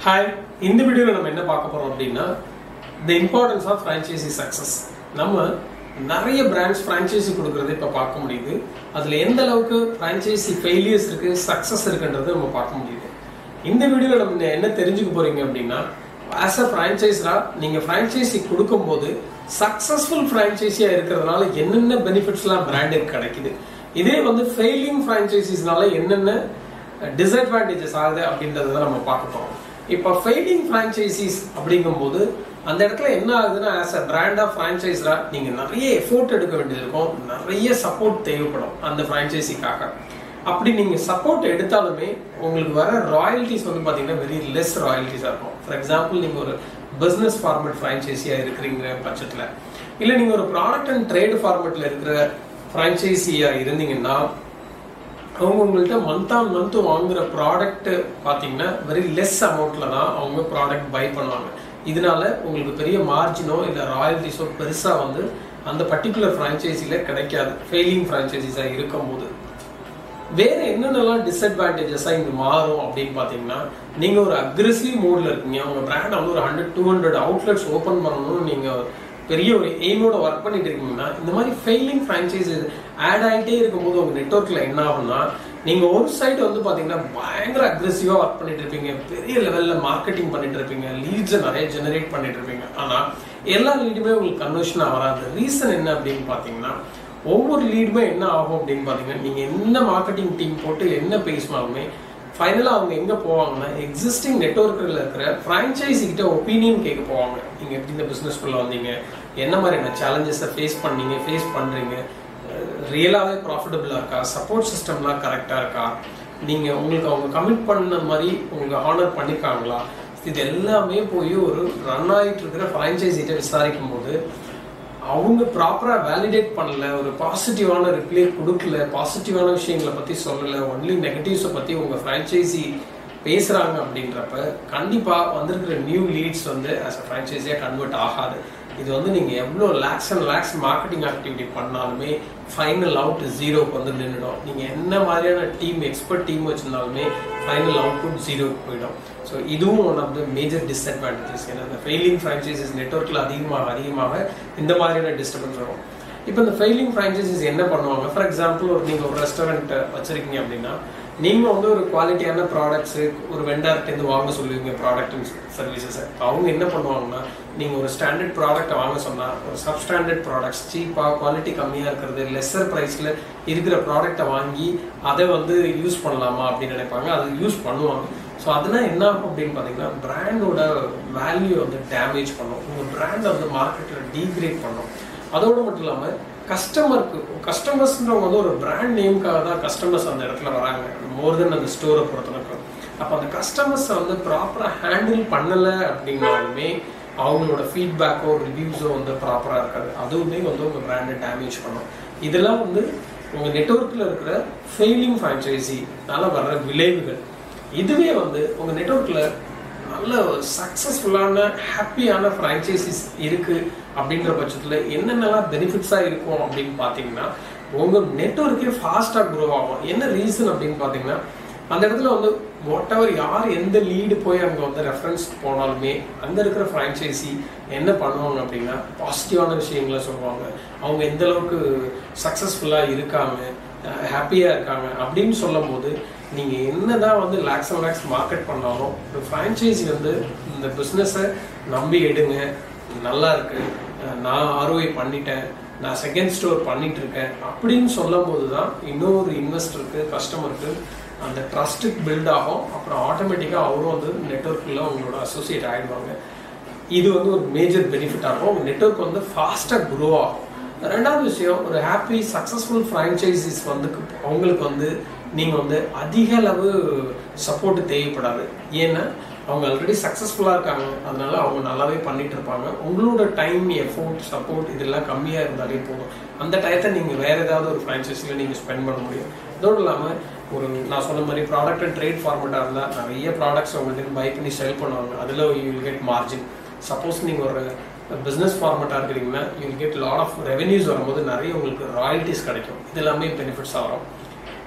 hi இந்த வீடியோவில் நம்ம என்ன பார்க்க போறோம் அப்படின்னா the importance of franchisee success நம்ம நிறைய பிராண்ட்ஸ் ஃப்ரான்ச்சைசி கொடுக்கறதை இப்போ பார்க்க முடியுது அதில் எந்த அளவுக்கு ஃப்ரான்ச்சைசி ஃபெயிலியர்ஸ் இருக்கு சக்ஸஸ் இருக்குன்றதை நம்ம பார்க்க முடியுது இந்த வீடியோவில் நம்ம என்ன தெரிஞ்சுக்க போறீங்க அப்படின்னா ஆஸ் அ ஃப்ரான்ச்சைஸரா நீங்கள் ஃப்ரான்ச்சைசி கொடுக்கும்போது சக்ஸஸ்ஃபுல் ஃப்ரான்ச்சைஸியாக இருக்கிறதுனால என்னென்ன பெனிஃபிட்ஸ்லாம் பிராண்டுக்கு கிடைக்குது இதே வந்து ஃபெயிலிங் ஃப்ரான்ச்சைசிஸ்னால என்னென்ன டிஸ்அட்வான்டேஜஸ் ஆகுது அப்படின்றத நம்ம பார்க்க போறோம் இப்போ ஃபெயிலிங் ஃப்ரான்ச்சைசிஸ் அப்படிங்கும்போது அந்த இடத்துல என்ன ஆகுதுன்னா ஆஸ் அ பிராண்ட் ஆஃப் ஃப்ரான்ச்சைஸரா நீங்க நிறைய எஃபோர்ட் எடுக்க வேண்டியது இருக்கும் நிறைய சப்போர்ட் தேவைப்படும் அந்த ஃப்ரான்ச்சைசிக்காக அப்படி நீங்க சப்போர்ட் எடுத்தாலுமே உங்களுக்கு வர ராயல்டிஸ் வந்து பாத்தீங்கன்னா வெரி லெஸ் ராயல்டிஸா இருக்கும் ஃபார் எக்ஸாம்பிள் நீங்க ஒரு பிசினஸ் ஃபார்மேட் ஃப்ரான்ச்சைசியா இருக்கிறீங்க பட்சத்துல இல்ல நீங்க ஒரு ப்ராடக்ட் அண்ட் ட்ரேட் ஃபார்மேட்ல இருக்கிற ஃப்ரான்ச்சைசியா இருந்தீங்கன்னா அவங்க உங்கள்கிட்ட மந்த் ஆன் மந்த் வாங்குற ப்ராடக்ட் பார்த்தீங்கன்னா வெரி லெஸ் அமௌண்ட்ல தான் அவங்க ப்ராடக்ட் பை பண்ணுவாங்க இதனால உங்களுக்கு பெரிய மார்ஜினோ இல்லை ராயல்டிஸோ பெருசாக வந்து அந்த பர்டிகுலர் ஃப்ரான்ச்சைசில கிடைக்காது ஃபெயிலிங் ஃப்ரான்ச்சைசிஸாக இருக்கும்போது வேற என்னென்னலாம் டிஸ்அட்வான்டேஜஸாக இங்கே மாறும் அப்படின்னு பார்த்தீங்கன்னா நீங்கள் ஒரு அக்ரெசிவ் மோடில் இருக்கீங்க உங்கள் பிராண்ட் வந்து ஒரு hundred two hundred outlets open பண்ணணும்னு நீங்கள் பெரிய ஒரு எய்மோட ஒர்க் பண்ணிட்டு இருக்கீங்கன்னா இந்த மாதிரி ஃபெயிலிங் ஃப்ரான்ச்சைசி ஆட் ஆகிட்டே இருக்கும்போது உங்கள் நெட்ஒர்க்கில் என்ன ஆகும்னா நீங்கள் ஒரு சைடு வந்து பார்த்தீங்கன்னா பயங்கர அக்ரெசிவாக ஒர்க் பண்ணிட்டு இருப்பீங்க பெரிய லெவலில் மார்க்கெட்டிங் பண்ணிட்டு இருப்பீங்க லீட்ஸை நிறைய ஜெனரேட் பண்ணிட்டு இருப்பீங்க ஆனால் எல்லா லீடுமே உங்களுக்கு கன்வர்ஷனாக வராது ரீசன் என்ன அப்படின்னு பார்த்தீங்கன்னா ஒவ்வொரு லீடுமே என்ன ஆகும் அப்படின்னு பார்த்தீங்கன்னா நீங்கள் என்ன மார்க்கெட்டிங் டீம் போட்டு என்ன பேசினாலுமே ஃபைனலாக அவங்க எங்கே போவாங்கன்னா எக்ஸிஸ்டிங் நெட்ஒர்க்கில் இருக்கிற ஃப்ரான்ச்சைசி கிட்ட ஒப்பீனியன் கேட்க போவாங்க நீங்கள் எப்படி இந்த பிஸ்னஸ்குள்ளே வந்தீங்க என்ன மாதிரியான சேலஞ்சஸை ஃபேஸ் பண்ணீங்க ஃபேஸ் பண்ணுறீங்க ரியலாகவே ப்ராஃபிட்டபுளாக இருக்கா சப்போர்ட் சிஸ்டம்லாம் கரெக்டாக இருக்கா நீங்கள் உங்களுக்கு அவங்க கமிட் பண்ண மாதிரி உங்களுக்கு ஆனர் பண்ணியிருக்காங்களா இது எல்லாமே போய் ஒரு ரன் ஆகிட்டு இருக்கிற ஃப்ரான்ச்சைசிட்ட விசாரிக்கும் போது அவங்க ப்ராப்பராக வேலிடேட் பண்ணல ஒரு பாசிட்டிவான ரிப்ளை கொடுக்கல பாசிட்டிவான விஷயங்களை பற்றி சொல்லலை ஒன்லி நெகட்டிவ்ஸை பற்றி உங்கள் ஃப்ரான்ச்சைசி பேசுகிறாங்க அப்படின்றப்ப கண்டிப்பாக வந்திருக்கிற நியூ லீட்ஸ் வந்து ஆஸ் அ ஃப்ரான்ச்சைஸியாக கன்வெர்ட் ஆகாது இது வந்து நீங்கள் எவ்வளோ lakhs and lakhs marketing activity பண்ணாலுமே ஃபைனல் அவுட் ஜீரோக்கு வந்து நின்றுடும் நீங்கள் என்ன மாதிரியான டீம் எக்ஸ்பர்ட் டீம் வச்சிருந்தாலுமே ஃபைனல் அவுட்புட் ஜீரோக்கு போயிடும் ஸோ இதுவும் one of the major disadvantages ஏன்னா இந்த ஃபெயிலிங் ஃப்ரான்ச்சைசிஸ் நெட்ஒர்க்கில் அதிகமாக அதிகமாக இந்த மாதிரியான டிஸ்டர்பன்ஸ் வரும் இப்போ இந்த ஃபெயிலிங் ஃப்ரான்ச்சைசிஸ் என்ன பண்ணுவாங்க ஃபார் எக்ஸாம்பிள் ஒரு நீங்கள் ஒரு ரெஸ்டாரண்ட் வச்சிருக்கீங்க அப்படின்னா நீங்கள் வந்து ஒரு குவாலிட்டியான ப்ராடக்ட்ஸு ஒரு வெண்டார்ட்டேருந்து வாங்க சொல்லுவீங்க ப்ராடக்ட் அண்ட் சர்வீசஸை அவங்க என்ன பண்ணுவாங்கன்னா நீங்கள் ஒரு ஸ்டாண்டர்ட் ப்ராடக்ட்டை வாங்க சொன்னால் ஒரு சப் ஸ்டாண்டர்ட் ப்ராடக்ட்ஸ் சீப்பாக குவாலிட்டி கம்மியாக இருக்கிறது லெஸ்ஸர் ப்ரைஸில் இருக்கிற ப்ராடக்ட்டை வாங்கி அதை வந்து யூஸ் பண்ணலாமா அப்படின்னு நினைப்பாங்க அதை யூஸ் பண்ணுவாங்க ஸோ அதெல்லாம் என்ன ஆகும் அப்படின்னு பார்த்தீங்கன்னா பிராண்டோட வேல்யூ வந்து டேமேஜ் பண்ணும் உங்கள் பிராண்டை வந்து மார்க்கெட்டில் டீக்ரேட் பண்ணும் அதோடு மட்டும் இல்லாமல் கஸ்டமருக்கு கஸ்டமர்ஸ்ன்றவங்க வந்து ஒரு பிராண்ட் நேமுக்காக தான் கஸ்டமர்ஸ் அந்த இடத்துல வராங்க மோர் தென் அந்த ஸ்டோரை பொறுத்தவரைக்கும் அப்போ அந்த கஸ்டமர்ஸை வந்து ப்ராப்பராக ஹேண்டில் பண்ணலை அப்படின்னாலுமே அவங்களோட ஃபீட்பேக்கோ ரிவ்யூஸோ வந்து ப்ராப்பராக இருக்காது அதுவுமே வந்து உங்கள் பிராண்டை டேமேஜ் பண்ணும் இதெல்லாம் வந்து உங்கள் நெட்ஒர்க்கில் இருக்கிற ஃபெயிலிங் ஃப்ரான்ச்சைசினால வர்ற விளைவுகள் இதுவே வந்து உங்கள் நெட்ஒர்க்கில் நல்ல சக்ஸஸ்ஃபுல்லான ஹாப்பியான ஃப்ரான்ச்சைசிஸ் இருக்கு அப்படின்ற பட்சத்தில் என்னென்னலாம் பெனிஃபிட்ஸாக இருக்கும் அப்படின்னு பார்த்தீங்கன்னா உங்கள் நெட்ஒர்க்கே ஃபாஸ்ட்டாக க்ரோ ஆகும் என்ன ரீசன் அப்படின்னு பார்த்தீங்கன்னா அந்த இடத்துல வந்து வாட் எவர் யார் எந்த லீடு போய் அங்கே வந்து ரெஃபரன்ஸ் போனாலுமே அங்கே இருக்கிற ஃப்ரான்ச்சைசி என்ன பண்ணுவாங்க அப்படின்னா பாசிட்டிவான விஷயங்களை சொல்லுவாங்க அவங்க எந்த அளவுக்கு சக்ஸஸ்ஃபுல்லாக இருக்காங்க ஹாப்பியாக இருக்காங்க அப்படின்னு சொல்லும் போது நீங்கள் என்னதான் வந்து லேக்ஸ் அண்ட் லேக்ஸ் மார்க்கெட் பண்ணாலும் ஒரு ஃப்ரான்ச்சைசி வந்து இந்த பிஸ்னஸை நம்பி எடுங்க நல்லா இருக்கு நான் ஆர்ஓஐ பண்ணிட்டேன் நான் செகண்ட் ஸ்டோர் பண்ணிட்டு இருக்கேன் அப்படின்னு சொல்லும் போது தான் இன்னொரு இன்வெஸ்டருக்கு கஸ்டமருக்கு அந்த ட்ரஸ்ட்டுக்கு பில்ட் ஆகும் அப்புறம் ஆட்டோமேட்டிக்காக அவரும் வந்து நெட்ஒர்க்கில் உங்களோட அசோசியேட் ஆகிடுவாங்க இது வந்து ஒரு மேஜர் பெனிஃபிட்டாக இருக்கும் உங்கள் நெட்ஒர்க் வந்து ஃபாஸ்ட்டாக க்ரோ ஆகும் ரெண்டாவது விஷயம் ஒரு ஹாப்பி சக்ஸஸ்ஃபுல் ஃப்ரான்ச்சைசிஸ் வந்து அவங்களுக்கு வந்து நீங்கள் வந்து அதிக அளவு சப்போர்ட் தேவைப்படாது ஏன்னா அவங்க ஆல்ரெடி சக்ஸஸ்ஃபுல்லாக இருக்காங்க அதனால அவங்க நல்லாவே பண்ணிட்டு இருப்பாங்க உங்களோட டைம் எஃபோர்ட் சப்போர்ட் இதெல்லாம் கம்மியாக இருந்தாலே போதும் அந்த டயத்தை நீங்கள் வேற ஏதாவது ஒரு ஃப்ரான்ச்சைஸில் நீங்கள் ஸ்பெண்ட் பண்ண முடியும் இதோடு இல்லாமல் ஒரு நான் சொன்ன மாதிரி ப்ராடக்ட் அண்ட் ட்ரேட் ஃபார்மேட்டாக இருந்தால் நிறைய ப்ராடக்ட்ஸ் அவங்கள்ட்ட பை பண்ணி செல் பண்ணுவாங்க அதில் you will get margin suppose நீங்கள் ஒரு பிஸ்னஸ் ஃபார்மேட்டாக இருக்கிறீங்கன்னா you get lot of revenues வரும்போது நிறைய உங்களுக்கு ராயல்ட்டிஸ் கிடைக்கும் இது எல்லாமே பெனிஃபிட்ஸாக வரும்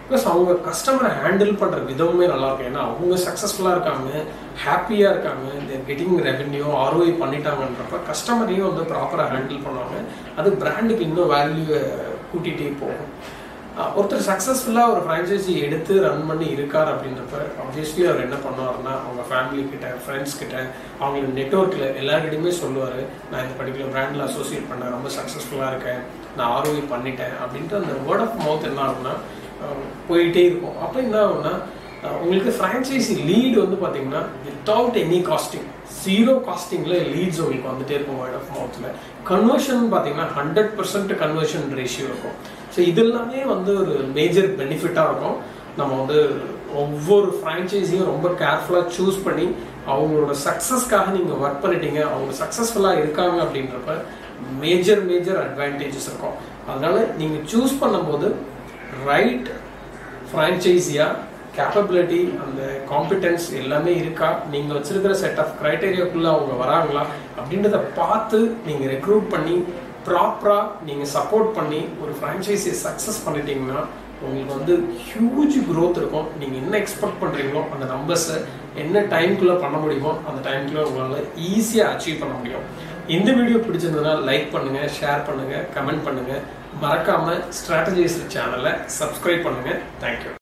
பிகாஸ் அவங்க கஸ்டமரை ஹேண்டில் பண்ணுற விதமுமே நல்லா இருக்கும் ஏன்னா அவங்க சக்ஸஸ்ஃபுல்லாக இருக்காங்க ஹாப்பியாக இருக்காங்க தேர் கெட்டிங் ரெவென்யூ ஆர்ஓஐ பண்ணிட்டாங்கன்றப்ப கஸ்டமரையும் வந்து ப்ராப்பராக ஹேண்டில் பண்ணுவாங்க அது பிராண்டுக்கு இன்னும் வேல்யூ கூட்டிகிட்டே போகும் அஹ் ஒருத்தர் சக்ஸஸ்ஃபுல்லாக ஒரு ஃப்ரான்ச்சைசி எடுத்து ரன் பண்ணி இருக்கார் அப்படின்றப்ப ஆப்வியஸ்லி அவர் என்ன பண்ணுவாருன்னா அவங்க ஃபேமிலி கிட்ட ஃப்ரெண்ட்ஸ் கிட்ட அவங்களோட நெட்ஒர்க்கில் எல்லாருக்கிட்டையுமே சொல்லுவார் நான் இந்த பர்டிகுலர் பிராண்டில் அசோசியேட் பண்ணேன் ரொம்ப சக்ஸஸ்ஃபுல்லாக இருக்கேன் நான் ஆர்ஓஐ பண்ணிட்டேன் அப்படின்ட்டு அந்த வேர்ட் ஆஃப் மவுத் என்ன ஆகும்னா அஹ் போயிட்டே இருக்கும் அப்போ என்ன ஆகும்னா அஹ் உங்களுக்கு ஃப்ரான்ச்சைசி லீடு வந்து பார்த்தீங்கன்னா வித்தவுட் எனி காஸ்டிங் ஜீரோ காஸ்டிங்கில் லீட்ஸ் உங்களுக்கு வந்துட்டே இருக்கும் வேர்ட் ஆஃப் மவுத்தில் கன்வர்ஷன் பார்த்தீங்கன்னா ஹண்ட்ரட் பர்சன்ட் கன்வர்ஷன் ரேஷியோ இருக்கும் ஸோ இது எல்லாமே வந்து ஒரு மேஜர் பெனிஃபிட்டாக இருக்கும் நம்ம வந்து ஒவ்வொரு ஃப்ரான்ச்சைஸியும் ரொம்ப கேர்ஃபுல்லாக சூஸ் பண்ணி அவங்களோட சக்ஸஸ்க்காக நீங்கள் ஒர்க் பண்ணிட்டீங்க அவங்க சக்ஸஸ்ஃபுல்லாக இருக்காங்க அப்படின்றப்ப மேஜர் மேஜர் அட்வான்டேஜஸ் இருக்கும் அதனால நீங்கள் சூஸ் பண்ணும்போது ரைட் ஃப்ரான்ச்சைஸியா கேப்பபிலிட்டி அந்த காம்பிடன்ஸ் எல்லாமே இருக்கா நீங்கள் வச்சிருக்கிற செட் ஆஃப் க்ரைட்டேரியாக்குள்ளே அவங்க வராங்களா அப்படின்றத பார்த்து நீங்கள் ரெக்ரூட் பண்ணி ப்ராப்பராக நீங்கள் சப்போர்ட் பண்ணி ஒரு ஃப்ரான்ச்சைஸியை சக்ஸஸ் பண்ணிட்டீங்கன்னா உங்களுக்கு வந்து ஹியூஜ் growth இருக்கும் நீங்கள் என்ன எக்ஸ்பெக்ட் பண்ணுறீங்களோ அந்த நம்பர்ஸை என்ன டைம்குள்ளே பண்ண முடியுமோ அந்த டைம்குள்ளே உங்களால் ஈஸியாக அச்சீவ் பண்ண முடியும் இந்த வீடியோ பிடிச்சிருந்ததுன்னா லைக் பண்ணுங்கள் ஷேர் பண்ணுங்கள் கமெண்ட் பண்ணுங்கள் மறக்காமல் ஸ்ட்ராட்டஜிஸ் சேனலை சப்ஸ்கிரைப் பண்ணுங்கள் தேங்க்யூ